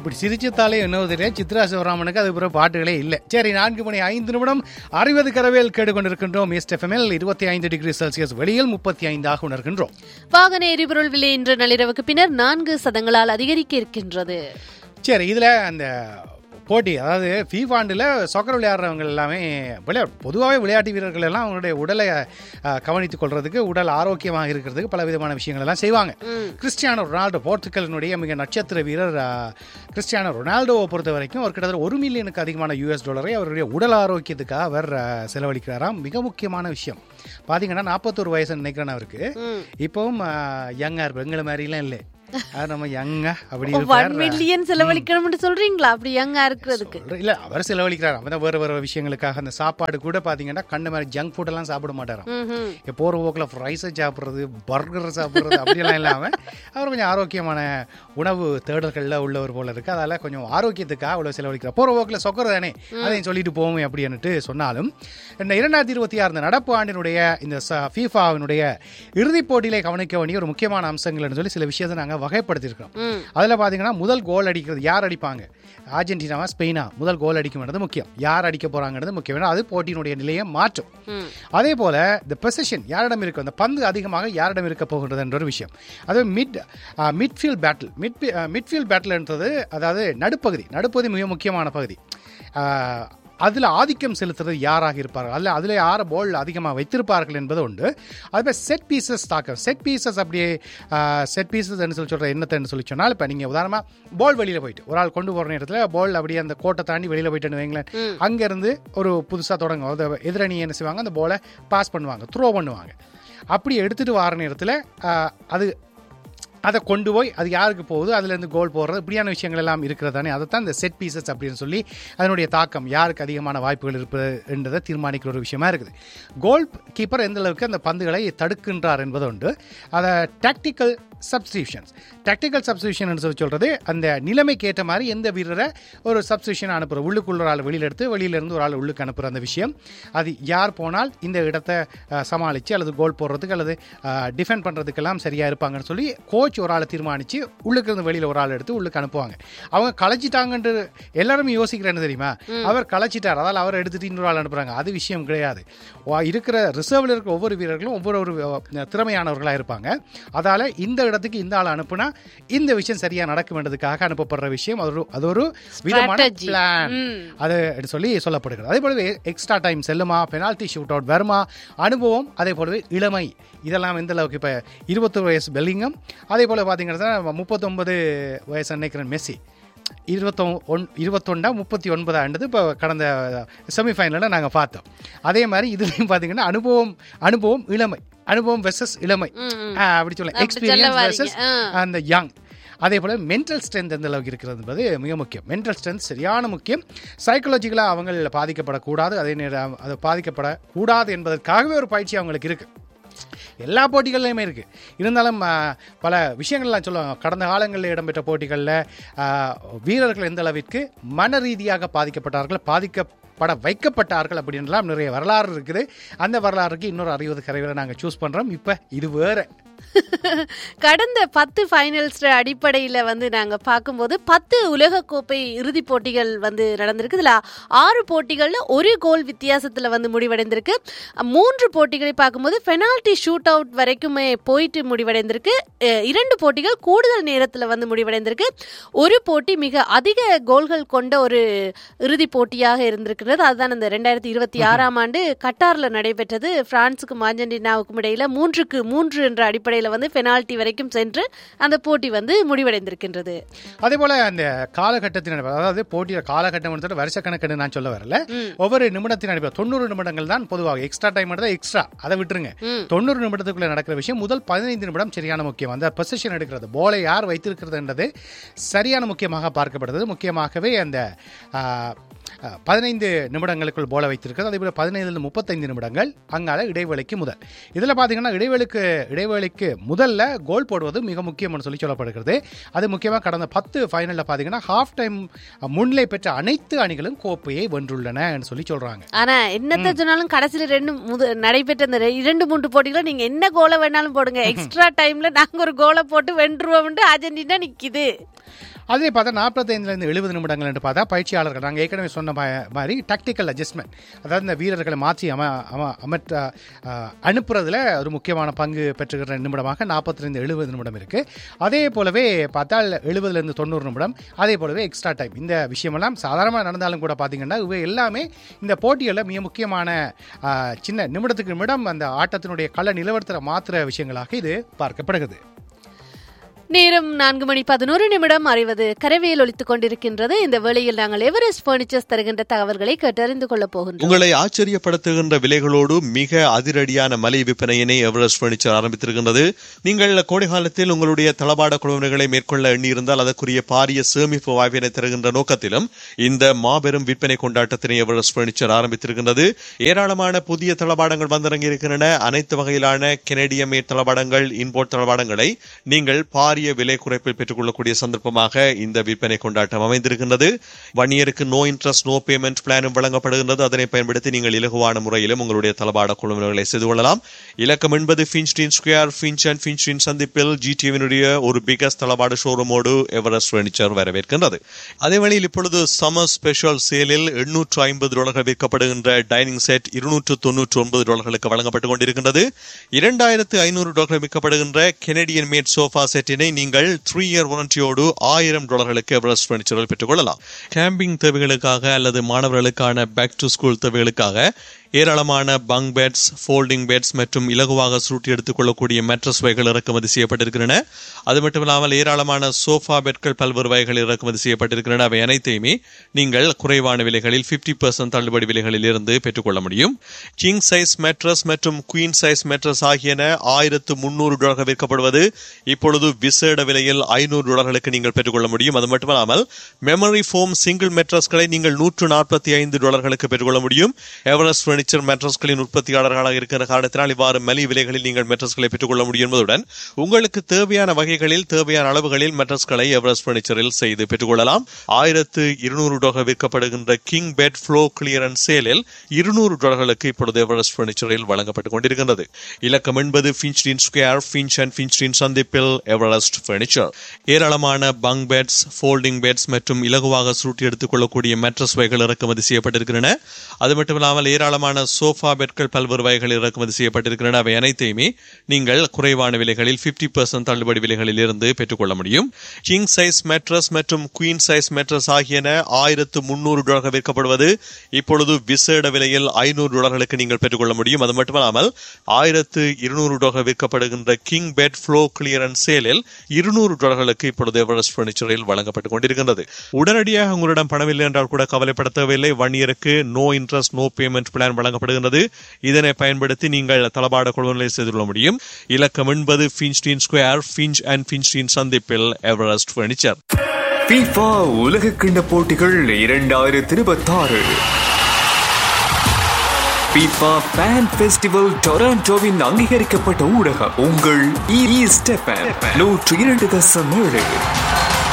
இப்படி சிரிச்சத்தாலே என்ன தெரியாது சித்ரா சிவராமனுக்கு அது பிறகு பாட்டுகளே இல்லை சரி நான்கு மணி ஐந்து நிமிடம் அறுபது கரவேல் கேட்டுக்கொண்டிருக்கின்றோம் ஈஸ்ட் எஃப்எம்எல் இருபத்தி ஐந்து டிகிரி செல்சியஸ் வெளியில் முப்பத்தி ஐந்தாக உணர்கின்றோம் வாகன எரிபொருள் விலை இன்று நள்ளிரவுக்கு பின்னர் நான்கு சதங்களால் அதிகரிக்க இருக்கின்றது சரி இதில் அந்த போட்டி அதாவது ஃபீஃபாண்டில் சொக்கர் விளையாடுறவங்க எல்லாமே விளையா பொதுவாகவே விளையாட்டு வீரர்கள் எல்லாம் அவங்களுடைய உடலை அஹ், கவனித்துக் கொள்றதுக்கு உடல் ஆரோக்கியமாக இருக்கிறதுக்கு பல விதமான விஷயங்கள் எல்லாம் செய்வாங்க கிறிஸ்டியானோ ரொனால்டோ போர்த்துகலினுடைய மிக நட்சத்திர வீரர் அஹ், கிறிஸ்டியானோ ரொனால்டோவை பொறுத்த வரைக்கும் அவர் கிட்டத்தட்ட ஒரு மில்லியனுக்கு அதிகமான யூஎஸ் டாலரை அவருடைய உடல் ஆரோக்கியத்துக்காக அவர் அஹ், செலவழிக்கிறாராம் மிக முக்கியமான விஷயம் பார்த்தீங்கன்னா நாற்பத்தோரு வயசு நினைக்கிறேன் அவருக்கு இப்பவும் யங்கா இருப்பார் எங்களை மாதிரிலாம் இல்லை அது நம்ம யங்கா அப்படி ஒன் இருப்பார் மில்லியன் செலவழிக்கணும்னு சொல்றீங்களா அப்படி யங்கா இருக்கிறதுக்கு சொல்றேன். இல்ல அவர் செலவழிக்கிறார் அவன் தான் வேற வேற விஷயங்களுக்காக அந்த சாப்பாடு கூட பாத்தீங்கன்னா கண்ணு மாதிரி ஜங்க் ஃபுட் எல்லாம் சாப்பிட மாட்டாராம் ம்ஹும். இப்போ போற போக்கில் ஃப்ரைஸை சாப்பிட்றது பர்கர் சாப்பிட்றது அப்படியெல்லாம் இல்லாம அவர் கொஞ்சம் ஆரோக்கியமான உணவு தேடல்கள்ல உள்ளவர் போல இருக்கு அதால கொஞ்சம் ஆரோக்கியத்துக்காக அவ்வளவு செலவழிக்கிறார் போற போக்கில் சொக்கர் தானே அதையும் சொல்லிட்டு போவோமே அப்படின்னுட்டு சொன்னாலும் இந்த இரண்டாயிரத்தி இருபத்தி ஆறு இந்த நடப்பு ஆண்டினுடைய இந்த ஃபீஃபாவினுடைய இறுதிப் போட்டியிலே கவனிக்க வேண்டிய ஒரு முக்கியமான அம்சங்கள்னு சொல்லி சில விஷயத்தை நாங்க வகைப்படுத்தியிருக்கிறோம் ம். அதில் பார்த்தீங்கன்னா முதல் கோல் அடிக்கிறது யார் அடிப்பாங்க அர்ஜென்டினாவா ஸ்பெயினா முதல் கோல் அடிக்கும்ன்றது முக்கியம் யார் அடிக்க போறாங்கிறது முக்கியம் ஏன்னா அது போட்டியினுடைய நிலையை மாற்றும் ம். அதே போல இந்த பொசிஷன் யாரிடம் இருக்கு அந்த பந்து அதிகமாக யாரிடம் இருக்க போகின்றது என்ற ஒரு விஷயம் அது mid midfield battle mid midfield பேட்டில்ன்றது அதாவது நடுப்பகுதி நடுப்பகுதி மிக முக்கியமான பகுதி அதில் ஆதிக்கம் செலுத்துறது யாராக இருப்பார்கள் அதில் அதில் யாரை பால் அதிகமாக வைத்திருப்பார்கள் என்பது உண்டு அதுவே செட் பீசஸ் தாக்கம் செட் பீசஸ் அப்படியே செட் பீசஸ் சொல்லி சொல்கிற என்னத்தைன்னு சொல்லி சொன்னால் இப்போ நீங்கள் உதாரணமாக பால் வெளியில் போயிட்டு ஒரு ஆள் கொண்டு போகிற நேரத்தில் பால் அப்படியே அந்த கோட்டை தாண்டி வெளியில் போயிட்டுன்னு வைங்களேன் அங்கேருந்து ஒரு புதுசாக தொடங்கும் அது எதிரணி என்ன செய்வாங்க அந்த பாலை பாஸ் பண்ணுவாங்க த்ரோ பண்ணுவாங்க அப்படி எடுத்துகிட்டு வர நேரத்தில் அது அதை கொண்டு போய் அது யாருக்கு போகுது அதுலேருந்து கோல் போடுறது இப்படியான விஷயங்கள் எல்லாம் இருக்கிறது தானே அதை தான் இந்த செட் பீசஸ் அப்படின்னு சொல்லி அதனுடைய தாக்கம் யாருக்கு அதிகமான வாய்ப்புகள் இருப்பது என்றதை தீர்மானிக்கிற ஒரு விஷயமா இருக்குது கோல் கீப்பர் எந்த அளவுக்கு அந்த பந்துகளை தடுக்கின்றார் என்பது உண்டு அதை டாக்டிக்கல் சப்ஸ்டியூஷன்ஸ் டாக்டிக்கல் சப்ஸ்டியூஷன் சொல்லி சொல்றது அந்த நிலைமைக்கு ஏற்ற மாதிரி எந்த வீரரை ஒரு சப்ஸ்டியூஷன் அனுப்புற உள்ளுக்குள்ள ஒரு ஆள் வெளியில எடுத்து வெளியிலேருந்து ஒரு ஆள் உள்ளுக்கு அனுப்புற அந்த விஷயம் அது யார் போனால் இந்த இடத்தை அஹ், சமாளித்து அல்லது கோல் போடுறதுக்கு அல்லது டிஃபெண்ட் பண்ணுறதுக்கெல்லாம் சரியாக இருப்பாங்கன்னு சொல்லி கோச் ஒரு ஆளை தீர்மானித்து உள்ளுக்கு இருந்து வெளியில் ஒரு ஆள் எடுத்து உள்ளுக்கு அனுப்புவாங்க அவங்க களைச்சிட்டாங்கன்ட்டு எல்லாருமே யோசிக்கிறேன்னு தெரியுமா அவர் களைச்சிட்டார் அதால் அவர் எடுத்துட்டு இன்னொரு ஆள் அனுப்புறாங்க அது விஷயம் கிடையாது வா- இருக்கிற ரிசர்வில் இருக்கிற ஒவ்வொரு வீரர்களும் ஒவ்வொரு ஒரு அஹ், திறமையானவர்களாக இருப்பாங்க அதால் இந்த இடத்துக்கு இந்த ஆள் அனுப்புனா இந்த விஷயம் சரியாக நடக்கும்ன்றதுக்காக அனுப்பப்படுற விஷயம் அது ஒரு அது ஒரு விதமான Strategy. பிளான் ம். அது சொல்லி சொல்லப்படுகிறது அதே போலவே எக்ஸ்ட்ரா டைம் செல்லுமா பெனால்டி ஷூட் அவுட் வருமா அனுபவம் அதே போலவே இளமை இதெல்லாம் எந்த அளவுக்கு இப்போ இருபத்தொரு வயசு பெல்லிங்கம் அதே போல் பார்த்தீங்கன்னா முப்பத்தொன்பது வயசு நினைக்கிறேன் மெஸ்ஸி இருபத்தொ ஒன் இருபத்தொண்டா முப்பத்தி ஒன்பதாண்டது இப்போ கடந்த செமிஃபைனலில் நாங்கள் பார்த்தோம் அதே மாதிரி இதுலேயும் பார்த்தீங்கன்னா அனுபவம் அனுபவம் இளமை அனுபவம் வெர்சஸ் இளமை ஆ, அப்படி சொல்லலாம் அப்படி சொல்ல எக்ஸ்பீரியன்ஸ் வாரீங்க. வெர்சஸ் ஆ. அந்த யங் அதே போல் மென்டல் ஸ்ட்ரென்த் எந்த அளவுக்கு இருக்கிறது என்பது மிக முக்கியம் மென்டல் ஸ்ட்ரென்த் சரியான முக்கியம் சைக்கலாஜிக்கலாக அவங்க பாதிக்கப்படக்கூடாது அதே நேரம் அது பாதிக்கப்படக்கூடாது என்பதற்காகவே ஒரு பயிற்சி அவங்களுக்கு இருக்கு எல்லா போட்டிகள்லையுமே இருக்கு இருந்தாலும் ஆ, பல விஷயங்கள்லாம் சொல்லுவாங்க கடந்த காலங்களில் இடம்பெற்ற போட்டிகளில் ஆ, வீரர்கள் எந்த அளவிற்கு மன ரீதியாக பாதிக்கப்பட்டார்கள் பாதிக்கப்பட வைக்கப்பட்டார்கள் அப்படின்லாம் நிறைய வரலாறு இருக்குது அந்த வரலாறுக்கு இன்னொரு அறுபது கரைகளை நாங்கள் சூஸ் பண்ணுறோம் இப்போ இது வேற கடந்த பத்து ஃபைனல்ஸ் அடிப்படையில் வந்து நாங்கள் பார்க்கும்போது பத்து உலகக்கோப்பை இறுதிப் போட்டிகள் வந்து நடந்திருக்கு இதில் ஆறு போட்டிகளில் ஒரு கோல் வித்தியாசத்தில் வந்து முடிவடைந்திருக்கு மூன்று போட்டிகளை பார்க்கும்போது பெனால்டி ஷூட் அவுட் வரைக்குமே போயிட்டு முடிவடைந்திருக்கு அஹ் இரண்டு போட்டிகள் கூடுதல் நேரத்தில் வந்து முடிவடைந்திருக்கு ஒரு போட்டி மிக அதிக கோல்கள் கொண்ட ஒரு இறுதிப் போட்டியாக இருந்திருக்கிறது அதுதான் இந்த ரெண்டாயிரத்தி இருபத்தி ஆறாம் ஆண்டு கட்டாரில் நடைபெற்றது பிரான்ஸுக்கும் அர்ஜென்டினாவுக்கும் இடையில மூன்றுக்கு மூன்று என்ற அடிப்படையில் வந்து பெனால்டி வரைக்கும் சென்று அந்த போட்டி வந்து முடிவடைந்திருக்கின்றது அதே போல அந்த காலகட்டத்தின் அடிப்படையில், அதாவது போட்டியில் காலகட்டம் எடுத்துட்டு வருஷ கணக்குன்னு நான் சொல்ல வரல ஒவ்வொரு நிமிடத்தின் அடிப்படையில் தொண்ணூறு நிமிடங்கள் தான் பொதுவாக எக்ஸ்ட்ரா டைம் தான் எக்ஸ்ட்ரா அதை விட்டுருங்க தொண்ணூறு நிமிடத்துக்குள்ள நடக்கிற விஷயம் முதல் பதினைந்து நிமிடம் சரியான முக்கியம் அந்த பொசிஷன் எடுக்கிறது போலை யார் வைத்திருக்கிறதுன்றது சரியான முக்கியமாக பார்க்கப்படுது முக்கியமாகவே அந்த ஆ, அஹ், பதினைந்து நிமிடங்களுக்குள் போல வைத்திருக்கிறது அதே போல் பதினைந்து முப்பத்தைந்து நிமிடங்கள் அங்கால இடைவேளைக்கு முதல் இதில் பார்த்தீங்கன்னா இடைவேளைக்கு இடைவேளைக்கு முதல்ல கோல் போடுவது மிக முக்கியம்னு சொல்லி சொல்லப்படுகிறது அது முக்கியமாக கடந்த பத்து ஃபைனலில் பார்த்தீங்கன்னா ஹாஃப் டைம் முன்னிலை பெற்ற அனைத்து அணிகளும் கோப்பையை வென்றுள்ளன சொல்லி சொல்கிறாங்க ஆனா என்னத்த சொன்னாலும் கடைசியில ரெண்டு முத நடைபெற்ற அந்த ரெ- இரண்டு மூன்று போட்டிகளை நீங்க என்ன கோலை வேணாலும் போடுங்க எக்ஸ்ட்ரா டைம்ல நாங்க ஒரு கோலை போட்டு வென்றுவோம்னு அர்ஜென்டினா நிக்குது அதே பார்த்தா நாற்பத்தைந்துலேருந்து எழுபது நிமிடங்கள் என்று பார்த்தா பயிற்சியாளர்கள் நாங்கள் ஏற்கனவே சொன்ன மா- மாதிரி டாக்டிக்கல் அட்ஜஸ்ட்மெண்ட் அதாவது இந்த வீரர்களை மாற்றி அம அம அமற்ற அஹ், அனுப்புறதுல ஒரு முக்கியமான பங்கு பெற்றுகிற நிமிடமாக நாற்பத்திலேருந்து எழுபது நிமிடம் இருக்குது அதே போலவே பார்த்தால் எழுபதுலேருந்து தொண்ணூறு நிமிடம் அதே போலவே எக்ஸ்ட்ரா டைம் இந்த விஷயமெல்லாம் சாதாரணமாக நடந்தாலும் கூட பார்த்தீங்கன்னா இவை எல்லாமே இந்த போட்டிகளில் மிக முக்கியமான அஹ், சின்ன நிமிடத்துக்கு நிமிடம் அந்த ஆட்டத்தினுடைய கள நிலவரத்தில் மாத்திர விஷயங்களாக இது பார்க்கப்படுகிறது நேரம் நான்கு மணி பதினோரு நிமிடம் அறிவது கரவையில் ஒலித்துக் கொண்டிருக்கின்றது இந்த வேளையில் நாங்கள் எவரெஸ்ட் பர்னிச்சர்ஸ் தருகின்ற தகவல்களை கேட்டறிந்து கொள்ளப் போகின்றோம் உங்களை ஆச்சரியப்படுத்துகின்ற விலைகளோடு மிக அதிரடியான மலை விற்பனையினை எவரெஸ்ட் பர்னிச்சர் ஆரம்பித்திருக்கின்றது நீங்கள் கோடை காலத்தில் உங்களுடைய தளபாட குழுவினர்களை மேற்கொள்ள எண்ணியிருந்தால் அதற்குரிய பாரிய சேமிப்பு வாய்ப்பினை தருகின்ற நோக்கத்திலும் இந்த மாபெரும் விற்பனை கொண்டாட்டத்தினை எவரெஸ்ட் பர்னிச்சர் ஆரம்பித்திருக்கின்றது ஏராளமான புதிய தளபாடங்கள் வந்திறங்கி இருக்கின்றன அனைத்து வகையிலான கெனடிய மேட் தளபாடங்கள் இன்போர்ட் தளபாடங்களை நீங்கள் பாரிய விலை குறைப்பில் பெற்றுக்கொள்ளக்கூடிய சந்தர்ப்பமாக இந்த விற்பனை கொண்டாட்டம் அமைந்திருக்கின்றது வன்னியருக்கு நோ இன்ட்ரெஸ்ட் நோ பேமெண்ட் பிளானும் வழங்கப்படுகின்றது அதனை பயன்படுத்தி நீங்கள் இலகுவான முறையிலும் உங்களுடைய தளபாட குழுவினர்களை செய்து கொள்ளலாம் இலக்கம் என்பது Finchdene Square Finch and Finchdene சந்திப்பில் ஜிடிவினுடைய ஒரு பிகஸ்ட் தளபாட ஷோரூமோடு எவரெஸ்ட் ஃபர்னிச்சர் வரவேற்கின்றது அதே வேளையில் இப்பொழுது சம்மர் ஸ்பெஷல் சேலில் எண்ணூற்று ஐம்பது டாலர்கள் விற்கப்படுகின்ற டைனிங் செட் இருநூற்று தொன்னூற்று ஒன்பது டாலர்களுக்கு வழங்கப்பட்டுக் கொண்டிருக்கின்றது இரண்டாயிரத்து ஐநூறு டாலர்கள் விற்கப்படுகின்ற கெனடியன் மேட் சோஃபா செட்டினை நீங்கள் த்ரீ இயர் வாரண்டியோடு ஆயிரம் டாலர்களுக்கு எவரெஸ்ட் பர்னிச்சரில் பெற்றுக்கொள்ளலாம் கேம்பிங் தேவைகளுக்காக அல்லது மாணவர்களுக்கான பேக் டு ஸ்கூல் தேவைகளுக்காக ஏராளமான பங்க் பெட்ஸ் ஃபோல்டிங் பெட்ஸ் மற்றும் இலகுவாக சுருட்டி எடுத்துக் கொள்ளக்கூடிய மேட்ரஸ் வகைகள் இறக்குமதி செய்யப்பட்டிருக்கின்றன அது மட்டும் இல்லாமல் ஏராளமான சோஃபா பெட்கள் பல்வேறு வகைகள் இறக்குமதி செய்யப்பட்டிருக்கின்றன அவை அனைத்தையுமே நீங்கள் குறைவான விலைகளில் 50% பர்சன்ட் தள்ளுபடி விலைகளில் இருந்து பெற்றுக்கொள்ள முடியும் கிங் சைஸ் மேட்ரஸ் மற்றும் குயின் சைஸ் மேட்ரஸ் ஆகியன ஆயிரத்து முன்னூறு டாலர்கள் விற்கப்படுவது இப்பொழுது விசேட விலையில் ஐநூறு டாலர்களுக்கு நீங்கள் பெற்றுக்கொள்ள முடியும் அது மட்டுமல்லாமல் மெமரி ஃபோம் சிங்கிள் மேட்ரஸ்களை நீங்கள் நூற்று நாற்பத்தி ஐந்து டாலர்களுக்கு பெற்றுக்கொள்ள முடியும் எவரெஸ்ட் பர்னிச்சர் மேட்ரஸ்களின் உற்பத்தியாளர்களாக இருக்கிற காரணத்தினால் இவ்வாறு மலி விலைகளில் நீங்கள் மேட்ரஸ்களை பெற்றுக்கொள்ள முடியும் என்பதுடன் உங்களுக்கு தேவையான வகைகளில் தேவையான அளவுகளில் மேட்ரஸ்களை எவரெஸ்ட் பர்னிச்சரில் செய்து பெற்றுக்கொள்ளலாம் ஆயிரத்து இருநூறு டாலர் விற்கப்படுகின்ற கிங் பெட் ஃப்ளோ கிளியரன்ஸ் சேலில் இருநூறு டாலர்களுக்கு இப்பொழுது எவரெஸ்ட் பர்னிச்சரில் வழங்கப்பட்டுக் கொண்டிருக்கின்றது இலக்கம் என்பது Finchdene Square Finch and Finchdene சந்திப்பில் எவரெஸ்ட் பர்னிச்சர் ஏராளமான பங்க் பெட்ஸ் ஃபோல்டிங் பெட்ஸ் மற்றும் இலகுவாக சுருட்டி எடுத்துக் கொள்ளக்கூடிய மேட்ரஸ் வகைகள் இறக்குமதி செய்யப்பட்டிருக்கின்றன அது மட்டும் இல்லாமல் ஏராளமான சோஃபா பெட்கள் பல்வேறு வகைகள் இறக்குமதி செய்யப்பட்டிருக்கின்றன அவை அனைத்தையுமே நீங்கள் குறைவான விலைகளில் 50% பர்சன்ட் தள்ளுபடி விலைகளில் இருந்து பெற்றுக்கொள்ள முடியும் கிங் சைஸ் மேட்ரஸ் மற்றும் குயின் சைஸ் மேட்ரஸ் ஆகியன ஆயிரத்து முன்னூறு டாலர்கள் விற்கப்படுவது இப்பொழுது விசேட விலையில் ஐநூறு டாலர்களுக்கு நீங்கள் பெற்றுக்கொள்ள முடியும் அது மட்டுமல்லாமல் ஆயிரத்து இருநூறு டாலர் விற்கப்படுகின்ற கிங் பெட் ஃப்ளோ கிளியரன்ஸ் சேலில் இருநூறு டாலர்களுக்கு இப்பொழுது எவரெஸ்ட் பர்னிச்சரில் வழங்கப்பட்டுக் கொண்டிருக்கின்றது உடனடியாக உங்களிடம் பணமில்லை என்றால் கூட கவலைப்பட தேவையில்லை ஒன் இயருக்கு no interest no payment plan வழங்கப்படுகின்றது இதனை பயன்படுத்தி நீங்கள் தளபாட கொள்வனை செய்து கொள்ள முடியும் இலக்கம் என்பது Finchdene Square Finch and Finchdene சந்திப்பில் எவரெஸ்ட் பர்னிச்சர் FIFA உலக கிண்ண போட்டிகள் இரண்டாயிரத்தி இருபத்தாறு FIFA Fan Festival டொராண்டோவின் அங்கீகரிக்கப்பட்ட ஊடகம் உங்கள் இ ஸ்டெப்பன் நூற்றி இரண்டு தசம் ஏழு